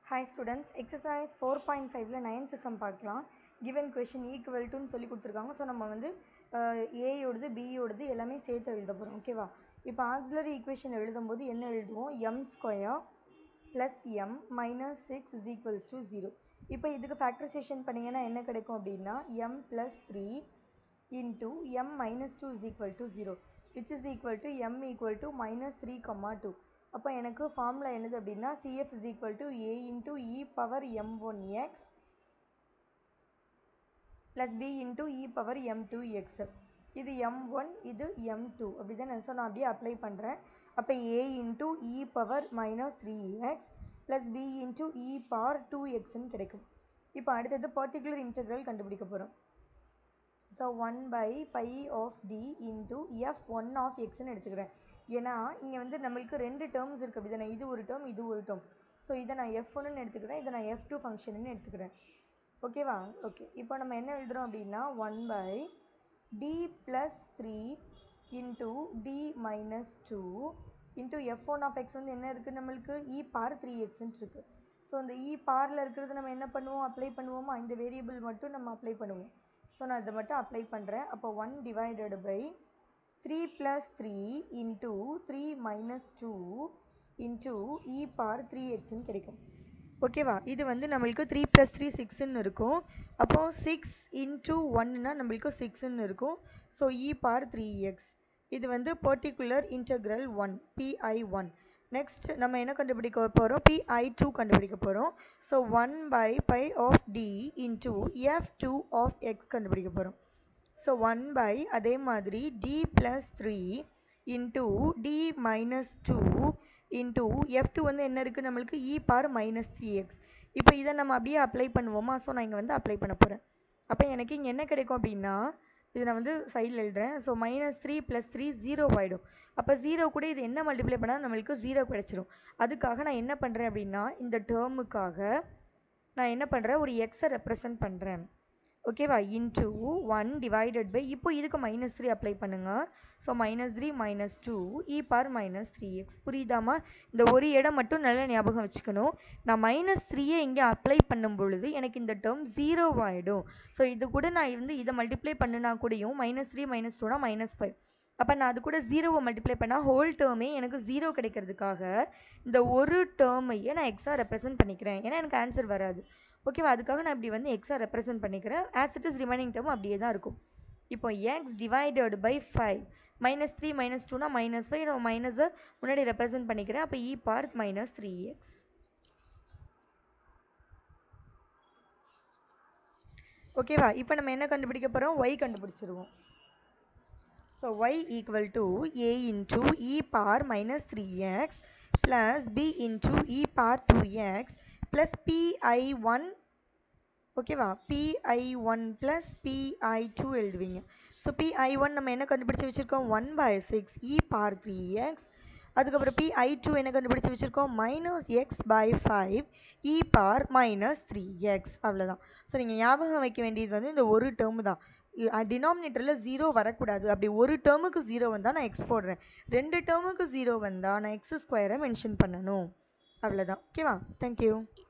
Hi students, exercise 4.5ல ninth sum பார்க்கலாம் given question equal toன்னு சொல்லி கொடுத்துருக்காங்க ஸோ நம்ம வந்து ஏயோடது பியோடது எல்லாமே சேர்த்து எழுத போகிறோம் ஓகேவா இப்போ ஆக்சிலரி ஈக்குவேஷன் எழுதும்போது என்ன எழுதுவோம் M square plus M minus six is equals to zero இப்போ இதுக்கு ஃபேக்டரைசேஷன் பண்ணிங்கன்னா என்ன கிடைக்கும் அப்படின்னா M plus three into M minus two is equal to zero which is equal to M equal to minus three comma two அப்போ எனக்கு formula என்னது அப்படின்னா CF is equal to A into E power M one X plus B into E power M two X இது M one இது M two அப்படி தானே so நான் அப்படியே அப்ளை பண்ணுறேன் அப்போ A into E power minus three X plus B into E power two எக்ஸ்ன்னு கிடைக்கும் இப்போ அடுத்தது பர்டிகுலர் இன்டெக்ரல் கண்டுபிடிக்க போகிறோம் so one by phi of D into F one of எக்ஸ்ன்னு எடுத்துக்கிறேன் ஏன்னா இங்கே வந்து நம்மளுக்கு ரெண்டு டேர்ம்ஸ் இருக்குது அப்படி தானே இது ஒரு டேர்ம் இது ஒரு டேர்ம் ஸோ இதை நான் எஃப் ஒன்னு எடுத்துக்கிறேன் இதை நான் எஃப் டூ ஃபங்க்ஷன்னு எடுத்துக்கிறேன் ஓகேவா ஓகே இப்போ நம்ம என்ன எழுதுகிறோம் அப்படின்னா one by D plus three into D minus two into F one of X வந்து என்ன இருக்குது நம்மளுக்கு இ பார் த்ரீ எக்ஸ்ன்ட்டு இருக்குது ஸோ இந்த இ பாரில் இருக்கிறது நம்ம என்ன பண்ணுவோம் அப்ளை பண்ணுவோமா இந்த வேரியபிள் மட்டும் நம்ம அப்ளை பண்ணுவோம் ஸோ நான் இதை மட்டும் அப்ளை பண்ணுறேன் அப்போ one divided by three plus three into three minus two into E power three எக்ஸ்ன்னு கிடைக்கும் ஓகேவா இது வந்து நம்மளுக்கு த்ரீ ப்ளஸ் த்ரீ சிக்ஸ்ன்னு இருக்கும் அப்போது சிக்ஸ் இன்டூ ஒன்னுனா நம்மளுக்கு சிக்ஸ்ன்னு இருக்கும் so E power three X இது வந்து particular integral one PI one next நம்ம என்ன கண்டுபிடிக்க போகிறோம் பிஐ டூ கண்டுபிடிக்க போகிறோம் so one by phi of D into F two of X கண்டுபிடிக்க போகிறோம் ஸோ ஒன் பை அதே மாதிரி D plus three into D minus two into F two வந்து என்ன இருக்குது நம்மளுக்கு E power minus three X இப்போ இதை நம்ம அப்படியே அப்ளை பண்ணுவோமா ஸோ நான் இங்கே வந்து அப்ளை பண்ண போகிறேன் அப்போ எனக்கு இங்கே என்ன கிடைக்கும் அப்படின்னா இது நான் வந்து சைடில் எழுதுறேன் so minus three plus three zero ஆகிடும் அப்போ ஜீரோ கூட இது என்ன மல்டிப்ளை பண்ணால் நம்மளுக்கு ஜீரோ கிடச்சிரும் அதுக்காக நான் என்ன பண்ணுறேன் அப்படின்னா இந்த டேர்முக்காக நான் என்ன பண்ணுறேன் ஒரு எக்ஸை ரெப்ரசன்ட் பண்ணுறேன் ஓகேவா இன்டூ ஒன் டிவைடட் பை இப்போ இதுக்கு மைனஸ் த்ரீ அப்ளை பண்ணுங்க so minus three minus two E power minus three X புரியுதாமா இந்த ஒரு இடம் மட்டும் நல்லா ஞாபகம் வச்சுக்கணும் நான் மைனஸ் த்ரீயை இங்கே அப்ளை பண்ணும் பொழுது எனக்கு இந்த டேர்ம் ஜீரோ ஆகிடும் ஸோ இது கூட நான் வந்து இதை மல்டிப்ளை பண்ணினா கூடயும் மைனஸ் த்ரீ மைனஸ் டூனா மைனஸ் ஃபைவ் அப்போ நான் அது கூட ஜீரோவை மல்டிப்ளை பண்ணால் ஹோல் டேர்மே எனக்கு ஜீரோ கிடைக்கிறதுக்காக இந்த ஒரு டேர்மையே நான் எக்ஸாக ரெப்ரசென்ட் பண்ணிக்கிறேன் ஏன்னா எனக்கு ஆன்சர் வராது ஓகேவா அதுக்காக நான் இப்படி வந்து எக்ஸாக ரெப்ரசென்ட் பண்ணிக்கிறேன் as it is remaining term அப்படியே தான் இருக்கும் இப்போ X divided by five minus three minus டூனா மைனஸ் ஃபைவ் நான் மைனஸை முன்னாடி ரெப்ரசென்ட் பண்ணிக்கிறேன் அப்போ E power minus three X ஓகேவா இப்போ நம்ம என்ன கண்டுபிடிக்க போகிறோம் ஒய் கண்டுபிடிச்சிருவோம் so Y equal to A into E power minus three X plus B into E power two X plus pi1 ஓகேவா pi1 plus pi2 எழுதுவீங்க ஸோ pi1 நம்ம என்ன கண்டுபிடிச்சு வச்சுருக்கோம் one by six E power three X அதுக்கப்புறம் pi2 என்ன கண்டுபிடிச்சு வச்சுருக்கோம் minus X by five E power minus three X அவ்வளோதான் ஸோ நீங்கள் ஞாபகம் வைக்க வேண்டியது வந்து இந்த ஒரு டேர்மு தான் டினாமினேட்டரில் ஜீரோ வரக்கூடாது அப்படி ஒரு டேர்முக்கு ஜீரோ வந்தால் நான் எக்ஸ் போடுறேன் ரெண்டு டேர்முக்கு ஜீரோ வந்தால் நான் எக்ஸ் ஸ்கொயரை மென்ஷன் பண்ணணும் அவ்வளோதான் ஓகேவா தேங்க்யூ